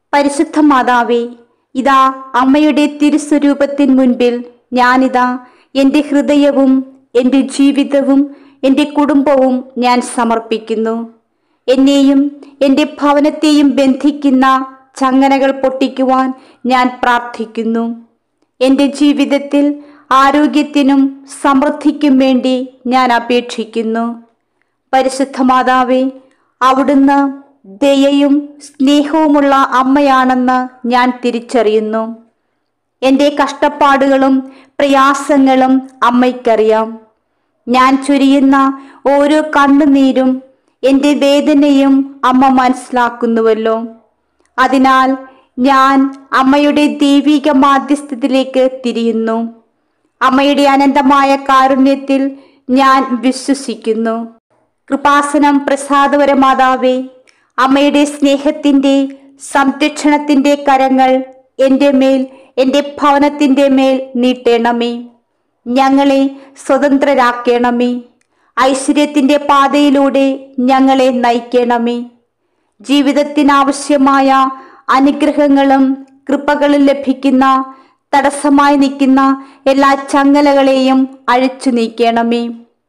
പരിശുദ്ധ മാതാവേ ഇതാ അമ്മയുടെ തിരുസ്വരൂപത്തിൻ മുൻപിൽ ഞാനിതാ എൻ്റെ ഹൃദയവും എൻ്റെ ജീവിതവും എൻ്റെ കുടുംബവും ഞാൻ സമർപ്പിക്കുന്നു എന്നെയും എൻ്റെ ഭവനത്തെയും ബന്ധിക്കുന്ന ചങ്ങനകൾ പൊട്ടിക്കുവാൻ ഞാൻ പ്രാർത്ഥിക്കുന്നു എൻ്റെ ജീവിതത്തിൽ ആരോഗ്യത്തിനും സമൃദ്ധിക്കും വേണ്ടി ഞാൻ അപേക്ഷിക്കുന്നു പരിശുദ്ധ മാതാവേ അവിടുന്ന് ദയയും സ്നേഹവുമുള്ള അമ്മയാണെന്ന് ഞാൻ തിരിച്ചറിയുന്നു എൻ്റെ കഷ്ടപ്പാടുകളും പ്രയാസങ്ങളും അമ്മയ്ക്കറിയാം ഞാൻ ചൊരിയുന്ന ഓരോ കണ്ണുനീരും എൻ്റെ വേദനയും അമ്മ മനസ്സിലാക്കുന്നുവല്ലോ അതിനാൽ ഞാൻ അമ്മയുടെ ദൈവിക മാധ്യസ്ഥത്തിലേക്ക് തിരിയുന്നു അമ്മയുടെ അനന്തമായ കാരുണ്യത്തിൽ ഞാൻ വിശ്വസിക്കുന്നു കൃപാസനം പ്രസാദവര മാതാവേ അമ്മയുടെ സ്നേഹത്തിൻ്റെ സംരക്ഷണത്തിൻ്റെ കരങ്ങൾ എൻ്റെ മേൽ എൻ്റെ ഭവനത്തിൻ്റെ മേൽ നീട്ടേണമേ ഞങ്ങളെ സ്വതന്ത്രരാക്കണമേ ഐശ്വര്യത്തിൻ്റെ പാതയിലൂടെ ഞങ്ങളെ നയിക്കണമേ ജീവിതത്തിനാവശ്യമായ അനുഗ്രഹങ്ങളും കൃപകളും ലഭിക്കുന്ന തടസ്സമായി നിൽക്കുന്ന എല്ലാ ചങ്ങലകളെയും അഴിച്ചു നീക്കണമേ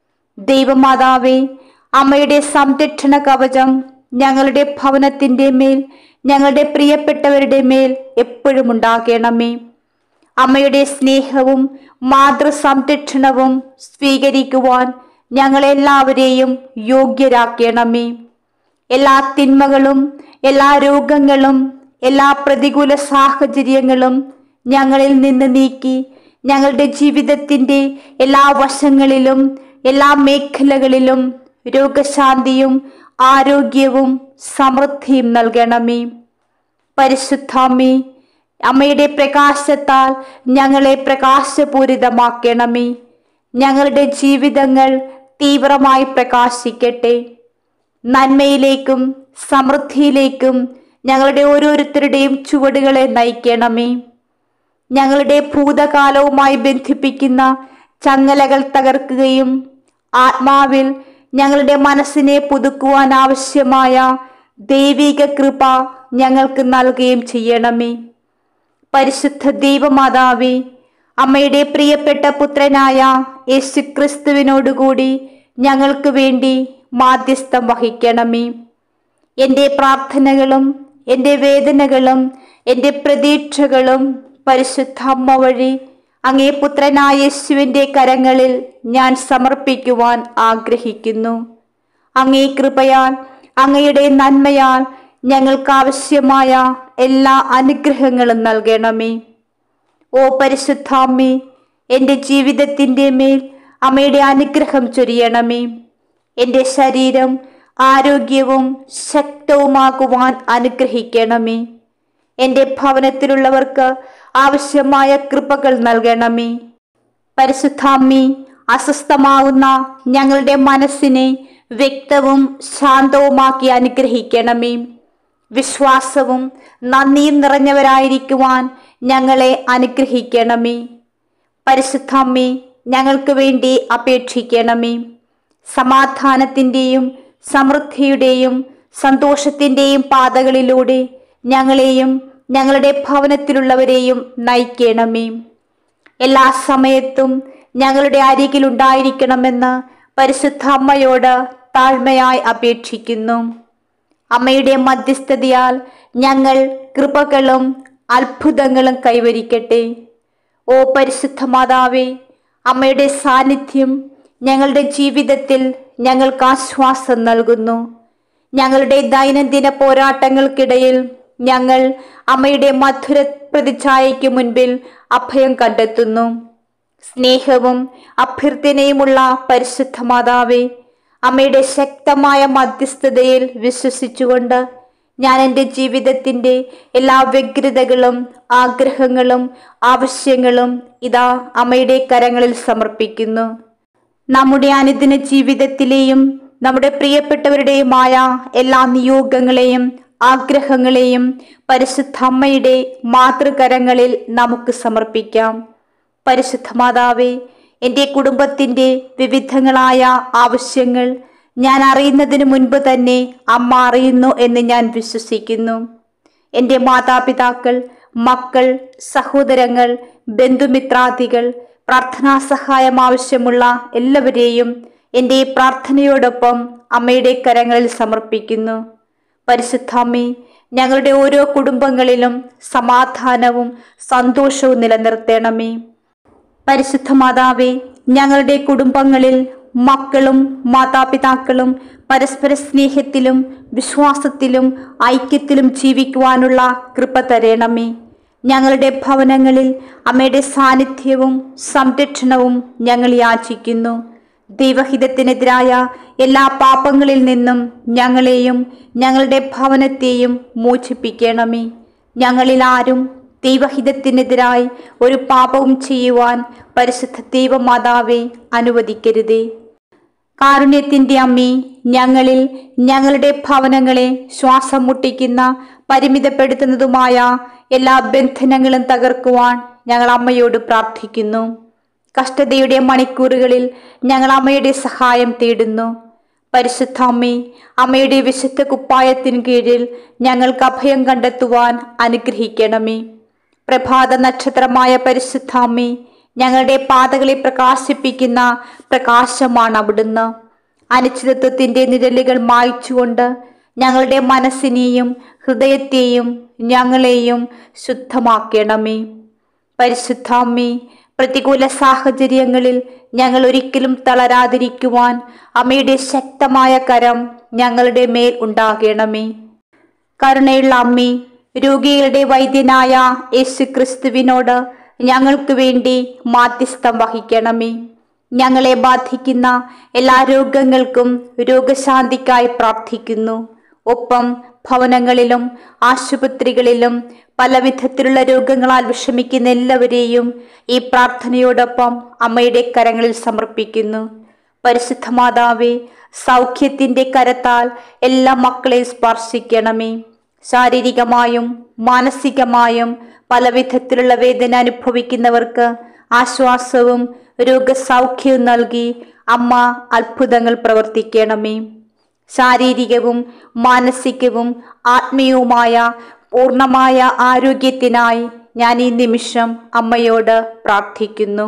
ദൈവമാതാവേ അമ്മയുടെ സംരക്ഷണ കവചം ഞങ്ങളുടെ ഭവനത്തിൻ്റെ മേൽ ഞങ്ങളുടെ പ്രിയപ്പെട്ടവരുടെ മേൽ എപ്പോഴും ഉണ്ടാകണമേ അമ്മയുടെ സ്നേഹവും മാതൃ സംരക്ഷണവും സ്വീകരിക്കുവാൻ ഞങ്ങളെല്ലാവരെയും യോഗ്യരാക്കണമേ എല്ലാ തിന്മകളും എല്ലാ രോഗങ്ങളും എല്ലാ പ്രതികൂല സാഹചര്യങ്ങളും ഞങ്ങളിൽ നിന്ന് നീക്കി ഞങ്ങളുടെ ജീവിതത്തിൻ്റെ എല്ലാ വശങ്ങളിലും എല്ലാ മേഖലകളിലും രോഗശാന്തിയും ആരോഗ്യവും സമൃദ്ധിയും നൽകണമേ പരിശുദ്ധാമ്മേ അമ്മയുടെ പ്രകാശത്താൽ ഞങ്ങളെ പ്രകാശപൂരിതമാക്കണമേ ഞങ്ങളുടെ ജീവിതങ്ങൾ തീവ്രമായി പ്രകാശിക്കട്ടെ നന്മയിലേക്കും സമൃദ്ധിയിലേക്കും ഞങ്ങളുടെ ഓരോരുത്തരുടെയും ചുവടുകളെ നയിക്കണമേ ഞങ്ങളുടെ ഭൂതകാലവുമായി ബന്ധിപ്പിക്കുന്ന ചങ്ങലകൾ തകർക്കുകയും ആത്മാവിൽ ഞങ്ങളുടെ മനസ്സിനെ പുതുക്കുവാൻ ആവശ്യമായ ദൈവിക കൃപ ഞങ്ങൾക്ക് നൽകുകയും ചെയ്യണമേ പരിശുദ്ധ ദൈവമാതാവേ അമ്മയുടെ പ്രിയപ്പെട്ട പുത്രനായ യേശു ക്രിസ്തുവിനോടുകൂടി ഞങ്ങൾക്ക് വേണ്ടി മാധ്യസ്ഥം വഹിക്കണമേ എൻ്റെ പ്രാർത്ഥനകളും എൻ്റെ വേദനകളും എൻ്റെ പ്രതീക്ഷകളും പരിശുദ്ധ അമ്മ വഴി അങ്ങേ പുത്രനായ യേശുവിൻ്റെ കരങ്ങളിൽ ഞാൻ സമർപ്പിക്കുവാൻ ആഗ്രഹിക്കുന്നു അങ്ങേ കൃപയാൽ അങ്ങയുടെ നന്മയാൽ ഞങ്ങൾക്ക് ആവശ്യമായ എല്ലാ അനുഗ്രഹങ്ങളും നൽകണമേ ഓ പരിശുദ്ധാമ്മേ എൻ്റെ ജീവിതത്തിൻ്റെ മേൽ അമ്മയുടെ അനുഗ്രഹം ചൊരിയണമേ എൻ്റെ ശരീരം ആരോഗ്യവും ശക്തവുമാകുവാൻ അനുഗ്രഹിക്കണമേ എൻ്റെ ഭവനത്തിലുള്ളവർക്ക് ആവശ്യമായ കൃപകൾ നൽകണമേ പരിശുദ്ധാമ്മി അസ്വസ്ഥമാകുന്ന ഞങ്ങളുടെ മനസ്സിനെ വ്യക്തവും ശാന്തവുമാക്കി അനുഗ്രഹിക്കണമേ വിശ്വാസവും നന്ദിയും നിറഞ്ഞവരായിരിക്കുവാൻ ഞങ്ങളെ അനുഗ്രഹിക്കണമേ പരിശുദ്ധാമ്മേ ഞങ്ങൾക്ക് വേണ്ടി അപേക്ഷിക്കണമേ സമാധാനത്തിൻ്റെയും സമൃദ്ധിയുടെയും സന്തോഷത്തിൻ്റെയും പാതകളിലൂടെ ഞങ്ങളെയും ഞങ്ങളുടെ ഭവനത്തിലുള്ളവരെയും നയിക്കണമേ എല്ലാ സമയത്തും ഞങ്ങളുടെ അരികിലുണ്ടായിരിക്കണമെന്ന് പരിശുദ്ധ അമ്മയോട് താഴ്മയായി അപേക്ഷിക്കുന്നു അമ്മയുടെ മധ്യസ്ഥതയാൽ ഞങ്ങൾ കൃപകളും അത്ഭുതങ്ങളും കൈവരിക്കട്ടെ ഓ പരിശുദ്ധ മാതാവേ അമ്മയുടെ സാന്നിധ്യം ഞങ്ങളുടെ ജീവിതത്തിൽ ഞങ്ങൾക്ക് ആശ്വാസം നൽകുന്നു ഞങ്ങളുടെ ദൈനംദിന പോരാട്ടങ്ങൾക്കിടയിൽ ഞങ്ങൾ അമ്മയുടെ മധുര പ്രതിച്ഛായയ്ക്ക് മുൻപിൽ അഭയം കണ്ടെത്തുന്നു സ്നേഹവും അഭ്യർത്ഥനയുമുള്ള പരിശുദ്ധ മാതാവേ അമ്മയുടെ ശക്തമായ മധ്യസ്ഥതയിൽ വിശ്വസിച്ചുകൊണ്ട് ഞാൻ എൻ്റെ ജീവിതത്തിൻ്റെ എല്ലാ വ്യഗ്രതകളും ആഗ്രഹങ്ങളും ആവശ്യങ്ങളും ഇതാ അമ്മയുടെ കരങ്ങളിൽ സമർപ്പിക്കുന്നു നമ്മുടെ അനുദിന ജീവിതത്തിലെയും നമ്മുടെ പ്രിയപ്പെട്ടവരുടെയുമായ എല്ലാ നിയോഗങ്ങളെയും ആഗ്രഹങ്ങളെയും പരിശുദ്ധ അമ്മയുടെ മാതൃകരങ്ങളിൽ നമുക്ക് സമർപ്പിക്കാം പരിശുദ്ധ മാതാവേ എൻ്റെ കുടുംബത്തിൻ്റെ വിവിധങ്ങളായ ആവശ്യങ്ങൾ ഞാൻ അറിയുന്നതിന് മുൻപ് തന്നെ അമ്മ അറിയുന്നു എന്ന് ഞാൻ വിശ്വസിക്കുന്നു എൻ്റെ മാതാപിതാക്കൾ മക്കൾ സഹോദരങ്ങൾ ബന്ധുമിത്രാദികൾ പ്രാർത്ഥനാ സഹായം ആവശ്യമുള്ള എല്ലാവരെയും എൻ്റെ ഈ പ്രാർത്ഥനയോടൊപ്പം അമ്മയുടെ കരങ്ങളിൽ സമർപ്പിക്കുന്നു പരിശുദ്ധാമ്മേ ഞങ്ങളുടെ ഓരോ കുടുംബങ്ങളിലും സമാധാനവും സന്തോഷവും നിലനിർത്തണമേ പരിശുദ്ധ മാതാവേ ഞങ്ങളുടെ കുടുംബങ്ങളിൽ മക്കളും മാതാപിതാക്കളും പരസ്പര സ്നേഹത്തിലും വിശ്വാസത്തിലും ഐക്യത്തിലും ജീവിക്കുവാനുള്ള കൃപ തരേണമേ ഞങ്ങളുടെ ഭവനങ്ങളിൽ അമ്മയുടെ സാന്നിധ്യവും സംരക്ഷണവും ഞങ്ങൾ യാചിക്കുന്നു ദൈവഹിതത്തിനെതിരായ എല്ലാ പാപങ്ങളിൽ നിന്നും ഞങ്ങളെയും ഞങ്ങളുടെ ഭവനത്തെയും മോചിപ്പിക്കണമേ ഞങ്ങളിൽ ആരും ദൈവഹിതത്തിനെതിരായി ഒരു പാപവും ചെയ്യുവാൻ പരിശുദ്ധ ദൈവമാതാവെ അനുവദിക്കരുതേ കാരുണ്യത്തിന്റെ അമ്മേ ഞങ്ങളിൽ ഞങ്ങളുടെ ഭവനങ്ങളെ ശ്വാസം മുട്ടിക്കുന്ന പരിമിതപ്പെടുത്തുന്നതുമായ എല്ലാ ബന്ധനങ്ങളും തകർക്കുവാൻ ഞങ്ങൾ അമ്മയോട് പ്രാർത്ഥിക്കുന്നു കഷ്ടതയുടെ മണിക്കൂറുകളിൽ ഞങ്ങൾ അമ്മയുടെ സഹായം തേടുന്നു പരിശുദ്ധ അമ്മേ അമ്മയുടെ വിശുദ്ധ കുപ്പായത്തിന് കീഴിൽ ഞങ്ങൾക്ക് അഭയം കണ്ടെത്തുവാൻ അനുഗ്രഹിക്കണമേ പ്രഭാത നക്ഷത്രമായ പരിശുദ്ധ അമ്മേ ഞങ്ങളുടെ പാതകളെ പ്രകാശിപ്പിക്കുന്ന പ്രകാശമാണ് അവിടുന്ന് അനിശ്ചിതത്വത്തിന്റെ നിഴലുകൾ മായ്ച്ചുകൊണ്ട് ഞങ്ങളുടെ മനസ്സിനെയും ഹൃദയത്തെയും ഞങ്ങളെയും ശുദ്ധമാക്കണമേ പരിശുദ്ധാമ്മേ പ്രതികൂല സാഹചര്യങ്ങളിൽ ഞങ്ങൾ ഒരിക്കലും തളരാതിരിക്കുവാൻ അമ്മയുടെ ശക്തമായ കരം ഞങ്ങളുടെ മേൽ ഉണ്ടാകണമേ കരുണയുള്ള അമ്മേ രോഗികളുടെ വൈദ്യനായ യേശു ക്രിസ്തുവിനോട് ഞങ്ങൾക്ക് വേണ്ടി മാധ്യസ്ഥം വഹിക്കണമേ ഞങ്ങളെ ബാധിക്കുന്ന എല്ലാ രോഗങ്ങൾക്കും രോഗശാന്തിക്കായി പ്രാർത്ഥിക്കുന്നു ഒപ്പം ഭവനങ്ങളിലും ആശുപത്രികളിലും പല വിധത്തിലുള്ള രോഗങ്ങളാൽ വിഷമിക്കുന്ന എല്ലാവരെയും ഈ പ്രാർത്ഥനയോടൊപ്പം അമ്മയുടെ കരങ്ങളിൽ സമർപ്പിക്കുന്നു പരിശുദ്ധ മാതാവേ സൗഖ്യത്തിന്റെ കരത്താൽ എല്ലാ മക്കളെയും സ്പർശിക്കണമേ ശാരീരികമായും മാനസികമായും പല വിധത്തിലുള്ള വേദന അനുഭവിക്കുന്നവർക്ക് ആശ്വാസവും രോഗസൗഖ്യവും നൽകി അമ്മ അത്ഭുതങ്ങൾ പ്രവർത്തിക്കണമേ ശാരീരികവും മാനസികവും ആത്മീയവുമായ പൂർണ്ണമായ ആരോഗ്യത്തിനായി ഞാൻ ഈ നിമിഷം അമ്മയോട് പ്രാർത്ഥിക്കുന്നു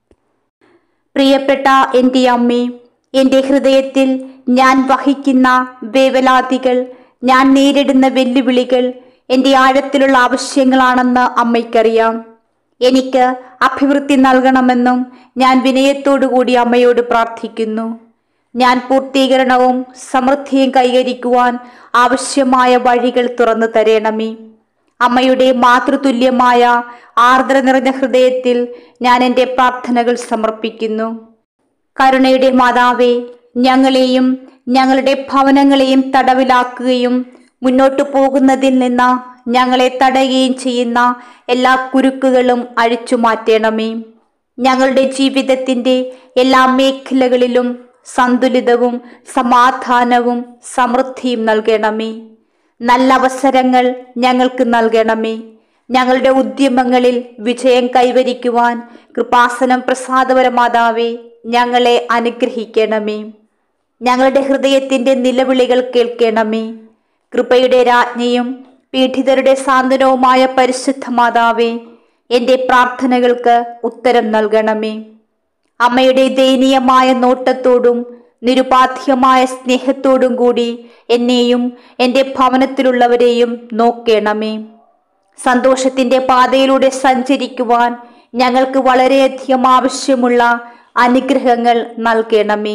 പ്രിയപ്പെട്ട എൻ്റെ അമ്മേ എൻ്റെ ഹൃദയത്തിൽ ഞാൻ വഹിക്കുന്ന വേവലാതികൾ ഞാൻ നേരിടുന്ന വെല്ലുവിളികൾ എൻ്റെ ആഴത്തിലുള്ള ആവശ്യങ്ങളാണെന്ന് അമ്മയ്ക്കറിയാം എനിക്ക് അഭിവൃദ്ധി നൽകണമെന്നും ഞാൻ വിനയത്തോടുകൂടി അമ്മയോട് പ്രാർത്ഥിക്കുന്നു ഞാൻ പൂർത്തീകരണവും സമൃദ്ധിയും കൈവരിക്കുവാൻ ആവശ്യമായ വഴികൾ തുറന്നു തരണമേ അമ്മയുടെ മാതൃതുല്യമായ ആർദ്ര നിറഞ്ഞ ഹൃദയത്തിൽ ഞാൻ എൻ്റെ പ്രാർത്ഥനകൾ സമർപ്പിക്കുന്നു കരുണയുടെ മാതാവേ ഞങ്ങളെയും ഞങ്ങളുടെ ഭവനങ്ങളെയും തടവിലാക്കുകയും മുന്നോട്ടു പോകുന്നതിൽ നിന്ന് ഞങ്ങളെ തടയുകയും ചെയ്യുന്ന എല്ലാ കുരുക്കുകളും അഴിച്ചു മാറ്റണമേ ഞങ്ങളുടെ ജീവിതത്തിൻ്റെ എല്ലാ മേഖലകളിലും സന്തുലിതവും സമാധാനവും സമൃദ്ധിയും നൽകണമേ നല്ല അവസരങ്ങൾ ഞങ്ങൾക്ക് നൽകണമേ ഞങ്ങളുടെ ഉദ്യമങ്ങളിൽ വിജയം കൈവരിക്കുവാൻ കൃപാസനം പ്രസാദപരമാതാവേ ഞങ്ങളെ അനുഗ്രഹിക്കണമേ ഞങ്ങളുടെ ഹൃദയത്തിന്റെ നിലവിളികൾ കേൾക്കണമേ കൃപയുടെ രാജ്ഞിയും പീഡിതരുടെ സാന്ത്വനവുമായ പരിശുദ്ധ മാതാവേ എൻ്റെ പ്രാർത്ഥനകൾക്ക് ഉത്തരം നൽകണമേ അമ്മയുടെ ദയനീയമായ നോട്ടത്തോടും നിരുപാധ്യമായ സ്നേഹത്തോടും കൂടി എന്നെയും എൻ്റെ ഭവനത്തിലുള്ളവരെയും നോക്കണമേ സന്തോഷത്തിന്റെ പാതയിലൂടെ സഞ്ചരിക്കുവാൻ ഞങ്ങൾക്ക് വളരെയധികം ആവശ്യമുള്ള അനുഗ്രഹങ്ങൾ നൽകണമേ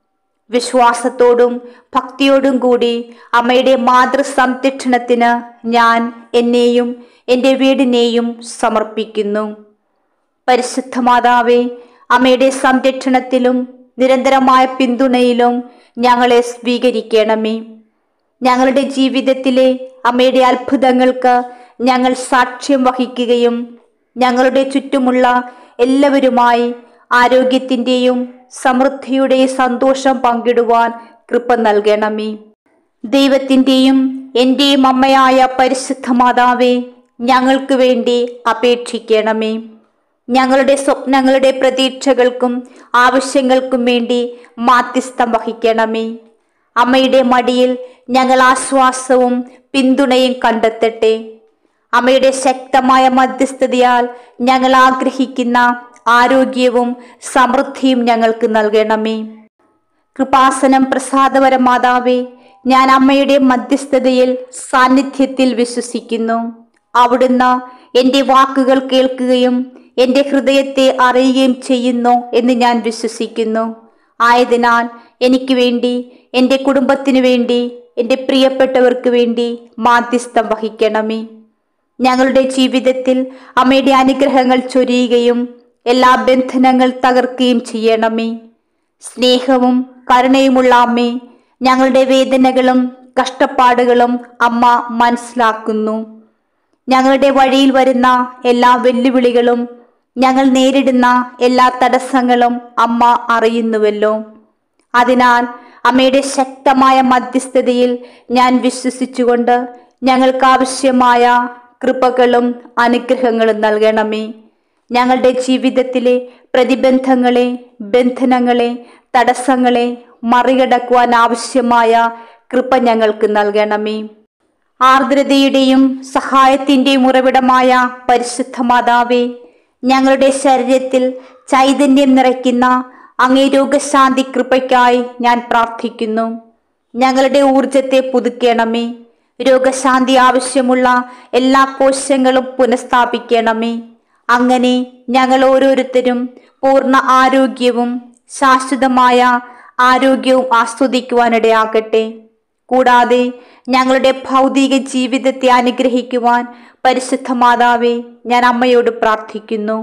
വിശ്വാസത്തോടും ഭക്തിയോടും കൂടി അമ്മയുടെ മാതൃസംരക്ഷണത്തിന് ഞാൻ എന്നെയും എൻ്റെ വീടിനെയും സമർപ്പിക്കുന്നു പരിശുദ്ധ മാതാവേ അമ്മയുടെ സംരക്ഷണത്തിലും നിരന്തരമായ പിന്തുണയിലും ഞങ്ങളെ സ്വീകരിക്കണമേ ഞങ്ങളുടെ ജീവിതത്തിലെ അമ്മയുടെ അത്ഭുതങ്ങൾക്ക് ഞങ്ങൾ സാക്ഷ്യം വഹിക്കുകയും ഞങ്ങളുടെ ചുറ്റുമുള്ള എല്ലാവരുമായി ആരോഗ്യത്തിൻ്റെയും സമൃദ്ധിയുടെയും സന്തോഷം പങ്കിടുവാൻ കൃപ നൽകണമേ ദൈവത്തിൻ്റെയും എൻ്റെയും അമ്മയായ പരിശുദ്ധ മാതാവേ ഞങ്ങൾക്ക് വേണ്ടി അപേക്ഷിക്കണമേ ഞങ്ങളുടെ സ്വപ്നങ്ങളുടെ പ്രതീക്ഷകൾക്കും ആവശ്യങ്ങൾക്കും വേണ്ടി മാധ്യസ്ഥം വഹിക്കണമേ അമ്മയുടെ മടിയിൽ ഞങ്ങൾ ആശ്വാസവും പിന്തുണയും കണ്ടെത്തട്ടെ അമ്മയുടെ ശക്തമായ മധ്യസ്ഥതയാൽ ഞങ്ങൾ ആഗ്രഹിക്കുന്ന ആരോഗ്യവും സമൃദ്ധിയും ഞങ്ങൾക്ക് നൽകണമേ കൃപാസനം പ്രസാദപര മാതാവേ ഞാൻ അമ്മയുടെ മധ്യസ്ഥതയിൽ സാന്നിധ്യത്തിൽ വിശ്വസിക്കുന്നു അവിടുന്ന് എൻ്റെ വാക്കുകൾ കേൾക്കുകയും എൻ്റെ ഹൃദയത്തെ അറിയുകയും ചെയ്യുന്നു എന്ന് ഞാൻ വിശ്വസിക്കുന്നു ആയതിനാൽ എനിക്ക് വേണ്ടി എൻ്റെ കുടുംബത്തിനു വേണ്ടി എൻ്റെ പ്രിയപ്പെട്ടവർക്ക് വേണ്ടി മാധ്യസ്ഥം വഹിക്കണമേ ഞങ്ങളുടെ ജീവിതത്തിൽ അമ്മയുടെ അനുഗ്രഹങ്ങൾ ചൊരിയുകയും എല്ലാ ബന്ധനങ്ങൾ തകർക്കുകയും ചെയ്യണമേ സ്നേഹവും കരുണയുമുള്ള അമ്മേ ഞങ്ങളുടെ വേദനകളും കഷ്ടപ്പാടുകളും അമ്മ മനസ്സിലാക്കുന്നു ഞങ്ങളുടെ വഴിയിൽ വരുന്ന എല്ലാ വെല്ലുവിളികളും ഞങ്ങൾ നേരിടുന്ന എല്ലാ തടസ്സങ്ങളും അമ്മ അറിയുന്നുവല്ലോ അതിനാൽ അമ്മയുടെ ശക്തമായ മധ്യസ്ഥതയിൽ ഞാൻ വിശ്വസിച്ചുകൊണ്ട് ഞങ്ങൾക്ക് ആവശ്യമായ കൃപകളും അനുഗ്രഹങ്ങളും നൽകണമേ ഞങ്ങളുടെ ജീവിതത്തിലെ പ്രതിബന്ധങ്ങളെ ബന്ധനങ്ങളെ തടസ്സങ്ങളെ മറികടക്കുവാൻ ആവശ്യമായ കൃപ ഞങ്ങൾക്ക് നൽകണമേ ആർദ്രതയുടെയും സഹായത്തിന്റെയും ഉറവിടമായ പരിശുദ്ധ മാതാവേ ഞങ്ങളുടെ ശരീരത്തിൽ ചൈതന്യം നിറയ്ക്കുന്ന അങ്ങേ രോഗശാന്തി കൃപയ്ക്കായി ഞാൻ പ്രാർത്ഥിക്കുന്നു ഞങ്ങളുടെ ഊർജത്തെ പുതുക്കണമേ രോഗശാന്തി ആവശ്യമുള്ള എല്ലാ കോശങ്ങളും പുനഃസ്ഥാപിക്കണമേ അങ്ങനെ ഞങ്ങൾ ഓരോരുത്തരും പൂർണ്ണ ആരോഗ്യവും ശാശ്വതമായ ആരോഗ്യവും ആസ്വദിക്കുവാനിടയാകട്ടെ കൂടാതെ ഞങ്ങളുടെ ഭൗതിക ജീവിതത്തെ അനുഗ്രഹിക്കുവാൻ പരിശുദ്ധ മാതാവേ ഞാൻ അമ്മയോട് പ്രാർത്ഥിക്കുന്നു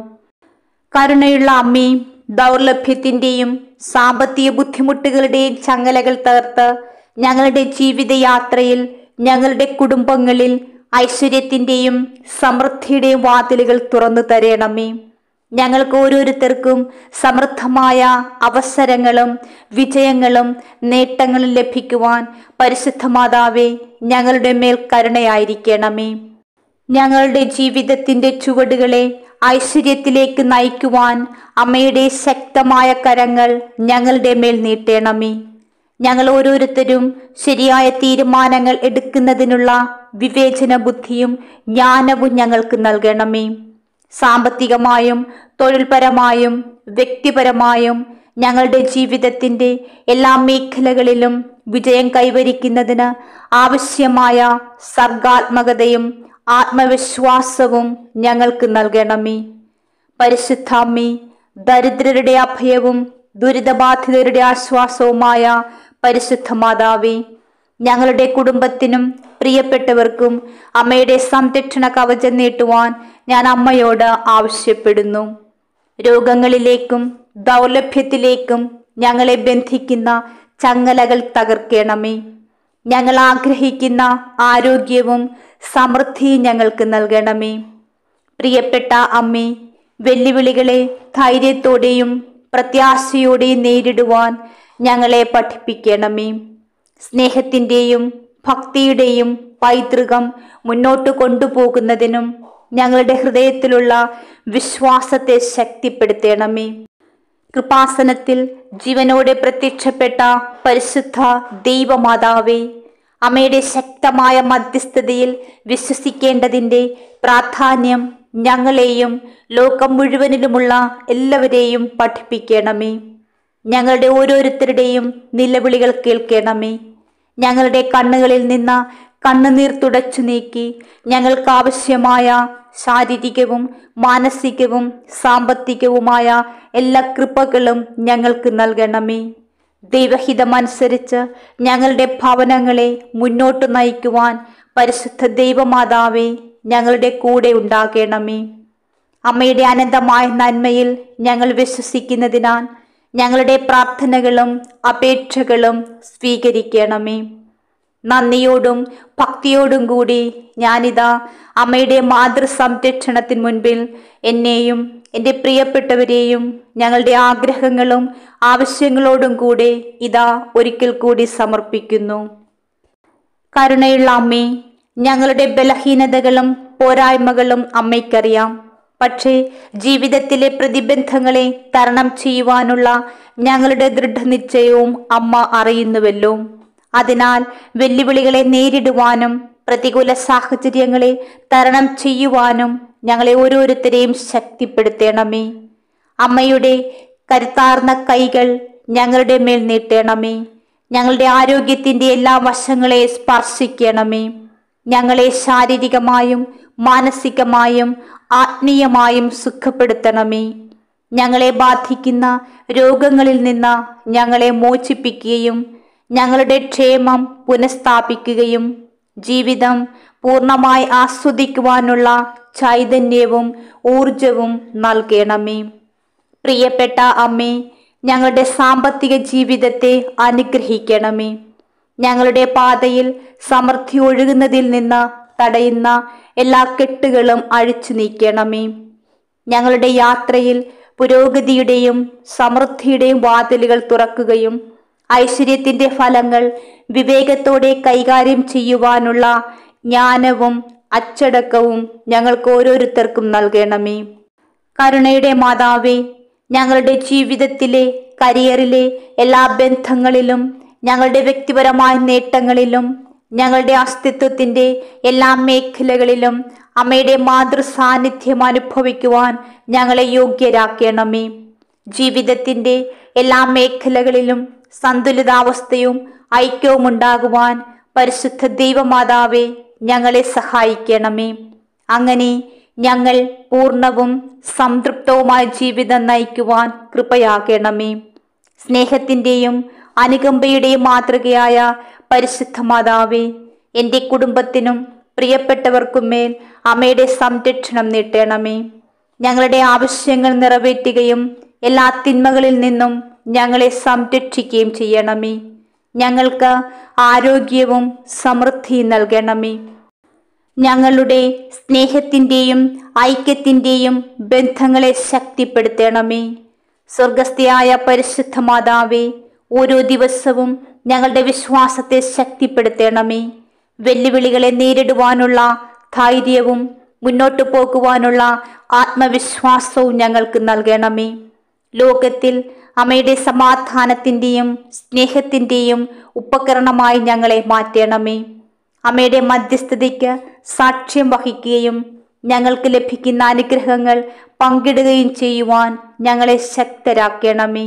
കരുണയുള്ള അമ്മയും ദൗർലഭ്യത്തിൻ്റെയും സാമ്പത്തിക ബുദ്ധിമുട്ടുകളുടെയും ചങ്ങലകൾ തകർത്ത് ഞങ്ങളുടെ ജീവിതയാത്രയിൽ ഞങ്ങളുടെ കുടുംബങ്ങളിൽ ഐശ്വര്യത്തിൻ്റെയും സമൃദ്ധിയുടെയും വാതിലുകൾ തുറന്നു തരണമേ ഞങ്ങൾക്ക് ഓരോരുത്തർക്കും സമൃദ്ധമായ അവസരങ്ങളും വിജയങ്ങളും നേട്ടങ്ങളും ലഭിക്കുവാൻ പരിശുദ്ധ മാതാവേ ഞങ്ങളുടെ മേൽ കരുണയായിരിക്കണമേ ഞങ്ങളുടെ ജീവിതത്തിന്റെ ചുവടുകളെ ഐശ്വര്യത്തിലേക്ക് നയിക്കുവാൻ അമ്മയുടെ ശക്തമായ കരങ്ങൾ ഞങ്ങളുടെ മേൽ നീട്ടണമേ ഞങ്ങൾ ഓരോരുത്തരും ശരിയായ തീരുമാനങ്ങൾ എടുക്കുന്നതിനുള്ള വിവേചന ബുദ്ധിയും ജ്ഞാനവും ഞങ്ങൾക്ക് നൽകണമേ സാമ്പത്തികമായും തൊഴിൽപരമായും വ്യക്തിപരമായും ഞങ്ങളുടെ ജീവിതത്തിന്റെ എല്ലാ മേഖലകളിലും വിജയം കൈവരിക്കുന്നതിന് ആവശ്യമായ സർഗാത്മകതയും ആത്മവിശ്വാസവും ഞങ്ങൾക്ക് നൽകണമേ പരിശുദ്ധാമ്മി ദരിദ്രരുടെ അഭയവും ദുരിതബാധിതരുടെ ആശ്വാസവുമായ പരിശുദ്ധ മാതാവേ ഞങ്ങളുടെ കുടുംബത്തിനും പ്രിയപ്പെട്ടവർക്കും അമ്മയുടെ സംരക്ഷണ കവചം നീട്ടുവാൻ ഞാൻ അമ്മയോട് ആവശ്യപ്പെടുന്നു രോഗങ്ങളിലേക്കും ദൗർലഭ്യത്തിലേക്കും ഞങ്ങളെ ബന്ധിക്കുന്ന ചങ്ങലകൾ തകർക്കണമേ ഞങ്ങൾ ആഗ്രഹിക്കുന്ന ആരോഗ്യവും സമൃദ്ധിയും ഞങ്ങൾക്ക് നൽകണമേ പ്രിയപ്പെട്ട അമ്മേ വെല്ലുവിളികളെ ധൈര്യത്തോടെയും പ്രത്യാശയോടെയും നേരിടുവാൻ ഞങ്ങളെ പഠിപ്പിക്കണമേ സ്നേഹത്തിൻ്റെയും ഭക്തിയുടെയും പൈതൃകം മുന്നോട്ട് കൊണ്ടുപോകുന്നതിനും ഞങ്ങളുടെ ഹൃദയത്തിലുള്ള വിശ്വാസത്തെ ശക്തിപ്പെടുത്തണമേ കൃപാസനത്തിൽ ജീവനോടെ പ്രത്യക്ഷപ്പെട്ട പരിശുദ്ധ ദൈവമാതാവേ അമ്മയുടെ ശക്തമായ മധ്യസ്ഥതയിൽ വിശ്വസിക്കേണ്ടതിൻ്റെ പ്രാധാന്യം ഞങ്ങളെയും ലോകം മുഴുവനിലുമുള്ള എല്ലാവരെയും പഠിപ്പിക്കണമേ ഞങ്ങളുടെ ഓരോരുത്തരുടെയും നിലവിളികൾ കേൾക്കണമേ ഞങ്ങളുടെ കണ്ണുകളിൽ നിന്ന് കണ്ണുനീർ തുടച്ചു നീക്കി ഞങ്ങൾക്ക് ആവശ്യമായ ശാരീരികവും മാനസികവും സാമ്പത്തികവുമായ എല്ലാ കൃപകളും ഞങ്ങൾക്ക് നൽകണമേ ദൈവഹിതമനുസരിച്ച് ഞങ്ങളുടെ ഭവനങ്ങളെ മുന്നോട്ട് നയിക്കുവാൻ പരിശുദ്ധ ദൈവമാതാവേ ഞങ്ങളുടെ കൂടെ ഉണ്ടാകണമേ അമ്മയുടെ അനന്തമായ നന്മയിൽ ഞങ്ങൾ വിശ്വസിക്കുന്നതിനാൽ ഞങ്ങളുടെ പ്രാർത്ഥനകളും അപേക്ഷകളും സ്വീകരിക്കണമേ നന്ദിയോടും ഭക്തിയോടും കൂടി ഞാനിതാ അമ്മയുടെ മാതൃ സംരക്ഷണത്തിന് മുൻപിൽ എന്നെയും എൻ്റെ പ്രിയപ്പെട്ടവരെയും ഞങ്ങളുടെ ആഗ്രഹങ്ങളും ആവശ്യങ്ങളോടും കൂടെ ഇതാ ഒരിക്കൽ കൂടി സമർപ്പിക്കുന്നു കരുണയുള്ള അമ്മേ ഞങ്ങളുടെ ബലഹീനതകളും പോരായ്മകളും അമ്മയ്ക്കറിയാം പക്ഷേ ജീവിതത്തിലെ പ്രതിബന്ധങ്ങളെ തരണം ചെയ്യുവാനുള്ള ഞങ്ങളുടെ ദൃഢനിശ്ചയവും അമ്മ അറിയുന്നുവല്ലോ അതിനാൽ വെല്ലുവിളികളെ നേരിടുവാനും പ്രതികൂല സാഹചര്യങ്ങളെ തരണം ചെയ്യുവാനും ഞങ്ങളെ ഓരോരുത്തരെയും ശക്തിപ്പെടുത്തണമേ അമ്മയുടെ കരുത്താർന്ന കൈകൾ ഞങ്ങളുടെ മേൽ നീട്ടണമേ ഞങ്ങളുടെ ആരോഗ്യത്തിന്റെ എല്ലാ വശങ്ങളെ സ്പർശിക്കണമേ ഞങ്ങളെ ശാരീരികമായും മാനസികമായും ആത്മീയമായും സുഖപ്പെടുത്തണമേ ഞങ്ങളെ ബാധിക്കുന്ന രോഗങ്ങളിൽ നിന്ന് ഞങ്ങളെ മോചിപ്പിക്കുകയും ഞങ്ങളുടെ ക്ഷേമം പുനഃസ്ഥാപിക്കുകയും ജീവിതം പൂർണ്ണമായി ആസ്വദിക്കുവാനുള്ള ചൈതന്യവും ഊർജവും നൽകണമേ പ്രിയപ്പെട്ട അമ്മേ ഞങ്ങളുടെ സാമ്പത്തിക ജീവിതത്തെ അനുഗ്രഹിക്കണമേ ഞങ്ങളുടെ പാതയിൽ സമൃദ്ധി ഒഴുകുന്നതിൽ നിന്ന് തടയുന്ന എല്ലാ കെട്ടുകളും അഴിച്ചു നീക്കണമേ ഞങ്ങളുടെ യാത്രയിൽ പുരോഗതിയുടെയും സമൃദ്ധിയുടെയും വാതിലുകൾ തുറക്കുകയും ഐശ്വര്യത്തിന്റെ ഫലങ്ങൾ വിവേകത്തോടെ കൈകാര്യം ചെയ്യുവാനുള്ള ജ്ഞാനവും അച്ചടക്കവും ഞങ്ങൾക്ക് ഓരോരുത്തർക്കും നൽകണമേ കരുണയുടെ മാതാവേ ഞങ്ങളുടെ ജീവിതത്തിലെ കരിയറിലെ എല്ലാ ബന്ധങ്ങളിലും ഞങ്ങളുടെ വ്യക്തിപരമായ നേട്ടങ്ങളിലും ഞങ്ങളുടെ അസ്തിത്വത്തിന്റെ എല്ലാ മേഖലകളിലും അമ്മയുടെ മാതൃ സാന്നിധ്യം അനുഭവിക്കുവാൻ ഞങ്ങളെ യോഗ്യരാക്കണമേ ജീവിതത്തിന്റെ എല്ലാ മേഖലകളിലും സന്തുലിതാവസ്ഥയും ഐക്യവും ഉണ്ടാകുവാൻ പരിശുദ്ധ ദൈവമാതാവെ ഞങ്ങളെ സഹായിക്കണമേ അങ്ങനെ ഞങ്ങൾ പൂർണ്ണവും സംതൃപ്തവുമായ ജീവിതം നയിക്കുവാൻ കൃപയാകണമേ സ്നേഹത്തിൻ്റെയും അനുകമ്പയുടെയും മാതൃകയായ പരിശുദ്ധ മാതാവേ എൻ്റെ കുടുംബത്തിനും പ്രിയപ്പെട്ടവർക്കും മേൽ അമ്മയുടെ സംരക്ഷണം നീട്ടണമേ ഞങ്ങളുടെ ആവശ്യങ്ങൾ നിറവേറ്റുകയും എല്ലാ തിന്മകളിൽ നിന്നും ഞങ്ങളെ സംരക്ഷിക്കുകയും ചെയ്യണമേ ഞങ്ങൾക്ക് ആരോഗ്യവും സമൃദ്ധിയും നൽകണമേ ഞങ്ങളുടെ സ്നേഹത്തിൻ്റെയും ഐക്യത്തിൻ്റെയും ബന്ധങ്ങളെ ശക്തിപ്പെടുത്തണമേ സ്വർഗസ്ഥയായ പരിശുദ്ധ മാതാവേ ഓരോ ദിവസവും ഞങ്ങളുടെ വിശ്വാസത്തെ ശക്തിപ്പെടുത്തണമേ വെല്ലുവിളികളെ നേരിടുവാനുള്ള ധൈര്യവും മുന്നോട്ടു പോകുവാനുള്ള ആത്മവിശ്വാസവും ഞങ്ങൾക്ക് നൽകണമേ ലോകത്തിൽ അമ്മയുടെ സമാധാനത്തിൻ്റെയും സ്നേഹത്തിൻ്റെയും ഉപകരണമായി ഞങ്ങളെ മാറ്റണമേ അമ്മയുടെ മധ്യസ്ഥതയ്ക്ക് സാക്ഷ്യം വഹിക്കുകയും ഞങ്ങൾക്ക് ലഭിക്കുന്ന അനുഗ്രഹങ്ങൾ പങ്കിടുകയും ചെയ്യുവാൻ ഞങ്ങളെ ശക്തരാക്കണമേ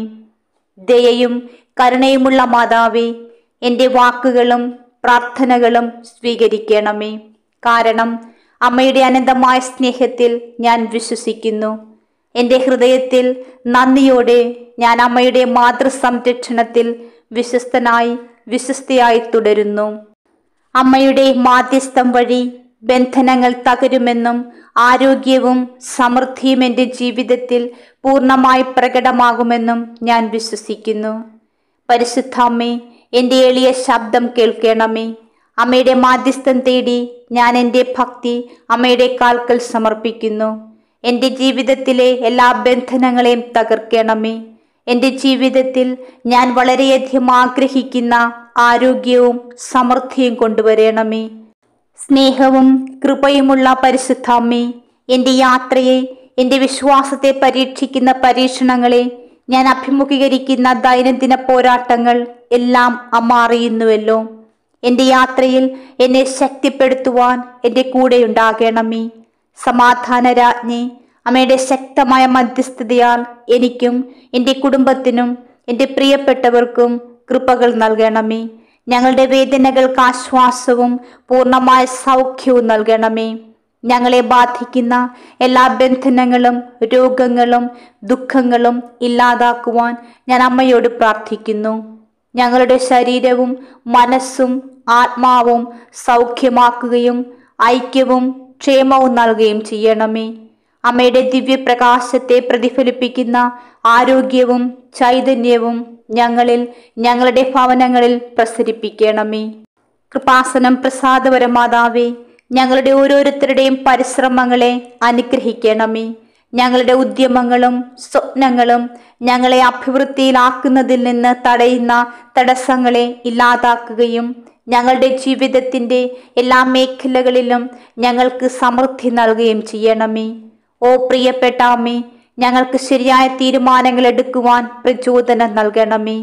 ദയയും കരുണയുമുള്ള മാതാവേ എൻ്റെ വാക്കുകളും പ്രാർത്ഥനകളും സ്വീകരിക്കണമേ കാരണം അമ്മയുടെ അനന്തമായ സ്നേഹത്തിൽ ഞാൻ വിശ്വസിക്കുന്നു എൻ്റെ ഹൃദയത്തിൽ നന്ദിയോടെ ഞാൻ അമ്മയുടെ മാതൃസംരക്ഷണത്തിൽ വിശ്വസ്തനായി വിശ്വസ്തയായി തുടരുന്നു അമ്മയുടെ മാധ്യസ്ഥം വഴി ബന്ധനങ്ങൾ തകരുമെന്നും ആരോഗ്യവും സമൃദ്ധിയും എൻ്റെ ജീവിതത്തിൽ പൂർണ്ണമായി പ്രകടമാകുമെന്നും ഞാൻ വിശ്വസിക്കുന്നു പരിശുദ്ധ അമ്മേ എൻ്റെ എളിയ ശബ്ദം കേൾക്കണമേ അമ്മയുടെ മാധ്യസ്ഥം തേടി ഞാൻ എൻ്റെ ഭക്തി അമ്മയുടെ കാൽക്കൽ സമർപ്പിക്കുന്നു എൻ്റെ ജീവിതത്തിലെ എല്ലാ ബന്ധനങ്ങളെയും തകർക്കണമേ എൻ്റെ ജീവിതത്തിൽ ഞാൻ വളരെയധികം ആഗ്രഹിക്കുന്ന ആരോഗ്യവും സമൃദ്ധിയും കൊണ്ടുവരണമേ സ്നേഹവും കൃപയുമുള്ള പരിശുദ്ധാമ്മേ എൻ്റെ യാത്രയെ എൻ്റെ വിശ്വാസത്തെ പരീക്ഷിക്കുന്ന പരീക്ഷണങ്ങളെ ഞാൻ അഭിമുഖീകരിക്കുന്ന ദൈനംദിന പോരാട്ടങ്ങൾ എല്ലാം അമ്മ അറിയുന്നുവല്ലോ എൻ്റെ യാത്രയിൽ എന്നെ ശക്തിപ്പെടുത്തുവാൻ എൻ്റെ കൂടെ ഉണ്ടാകണമേ സമാധാന രാജ്ഞി അമ്മയുടെ ശക്തമായ മധ്യസ്ഥതയാൽ എനിക്കും എൻ്റെ കുടുംബത്തിനും എൻ്റെ പ്രിയപ്പെട്ടവർക്കും കൃപകൾ നൽകണമേ ഞങ്ങളുടെ വേദനകൾക്ക് ആശ്വാസവും പൂർണ്ണമായ സൗഖ്യവും നൽകണമേ ഞങ്ങളെ ബാധിക്കുന്ന എല്ലാ ബന്ധനങ്ങളും രോഗങ്ങളും ദുഃഖങ്ങളും ഇല്ലാതാക്കുവാൻ ഞാൻ അമ്മയോട് പ്രാർത്ഥിക്കുന്നു ഞങ്ങളുടെ ശരീരവും മനസ്സും ആത്മാവും സൗഖ്യമാക്കുകയും ഐക്യവും ക്ഷേമവും നൽകുകയും ചെയ്യണമേ അമ്മയുടെ ദിവ്യപ്രകാശത്തെ പ്രതിഫലിപ്പിക്കുന്ന ആരോഗ്യവും ചൈതന്യവും ഞങ്ങളിൽ ഞങ്ങളുടെ ഭവനങ്ങളിൽ പ്രസരിപ്പിക്കണമേ കൃപാസനം പ്രസാദപരമാതാവേ ഞങ്ങളുടെ ഓരോരുത്തരുടെയും പരിശ്രമങ്ങളെ അനുഗ്രഹിക്കണമേ ഞങ്ങളുടെ ഉദ്യമങ്ങളും സ്വപ്നങ്ങളും ഞങ്ങളെ അഭിവൃദ്ധിയിലാക്കുന്നതിൽ നിന്ന് തടയുന്ന തടസ്സങ്ങളെ ഇല്ലാതാക്കുകയും ഞങ്ങളുടെ ജീവിതത്തിൻ്റെ എല്ലാ മേഖലകളിലും ഞങ്ങൾക്ക് സമൃദ്ധി നൽകുകയും ചെയ്യണമേ ഓ പ്രിയപ്പെട്ട അമ്മേ ഞങ്ങൾക്ക് ശരിയായ തീരുമാനങ്ങൾ എടുക്കുവാൻ പ്രചോദനം നൽകണമേ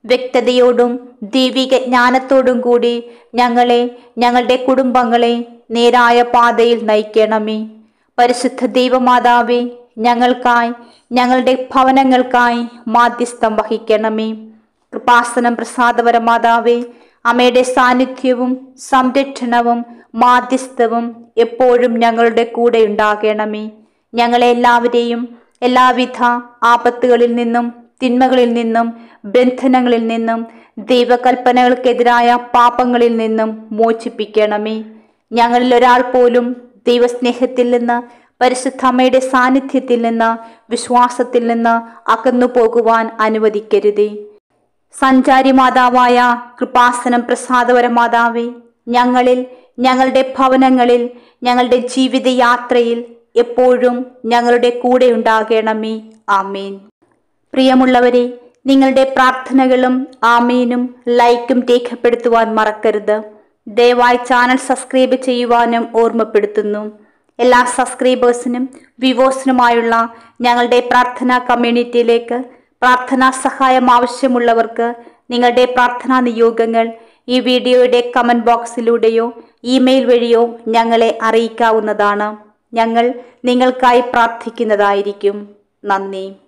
വ്യക്തതയോടും ദൈവിക ജ്ഞാനത്തോടും കൂടി ഞങ്ങളെ ഞങ്ങളുടെ കുടുംബങ്ങളെ നേരായ പാതയിൽ നയിക്കണമേ പരിശുദ്ധ ദൈവമാതാവേ ഞങ്ങൾക്കായി ഞങ്ങളുടെ ഭവനങ്ങൾക്കായി മാധ്യസ്ഥം വഹിക്കണമേ കൃപാസനം പ്രസാദപരമാതാവേ അമ്മയുടെ സാന്നിധ്യവും സംരക്ഷണവും മാധ്യസ്ഥവും എപ്പോഴും ഞങ്ങളുടെ കൂടെ ഉണ്ടാകണമേ ഞങ്ങളെ എല്ലാവരെയും എല്ലാവിധ ആപത്തുകളിൽ നിന്നും തിന്മകളിൽ നിന്നും ബന്ധനങ്ങളിൽ നിന്നും ദൈവകൽപ്പനകൾക്കെതിരായ പാപങ്ങളിൽ നിന്നും മോചിപ്പിക്കണമേ ഞങ്ങളിൽ ഒരാൾ പോലും ദൈവസ്നേഹത്തിൽ നിന്ന് പരിശുദ്ധ അമ്മയുടെ സാന്നിധ്യത്തിൽ നിന്ന് വിശ്വാസത്തിൽ നിന്ന് അകന്നു പോകുവാൻ അനുവദിക്കരുതേ സഞ്ചാരി മാതാവായ കൃപാസനം പ്രസാദപര മാതാവേ ഞങ്ങളിൽ ഞങ്ങളുടെ ഭവനങ്ങളിൽ ഞങ്ങളുടെ ജീവിതയാത്രയിൽ എപ്പോഴും ഞങ്ങളുടെ കൂടെ ഉണ്ടാകണമേ ആമേൻ പ്രിയമുള്ളവരെ നിങ്ങളുടെ പ്രാർത്ഥനകളും ആമീനും ലൈക്കും രേഖപ്പെടുത്തുവാൻ മറക്കരുത് ദയവായി ചാനൽ സബ്സ്ക്രൈബ് ചെയ്യുവാനും ഓർമ്മപ്പെടുത്തുന്നു എല്ലാ സബ്സ്ക്രൈബേഴ്സിനും വിവോസിനുമായുള്ള ഞങ്ങളുടെ പ്രാർത്ഥനാ കമ്മ്യൂണിറ്റിയിലേക്ക് പ്രാർത്ഥനാ സഹായം ആവശ്യമുള്ളവർക്ക് നിങ്ങളുടെ പ്രാർത്ഥനാ നിയോഗങ്ങൾ ഈ വീഡിയോയുടെ കമൻറ്റ് ബോക്സിലൂടെയോ ഇമെയിൽ വഴിയോ ഞങ്ങളെ അറിയിക്കാവുന്നതാണ് ഞങ്ങൾ നിങ്ങൾക്കായി പ്രാർത്ഥിക്കുന്നതായിരിക്കും നന്ദി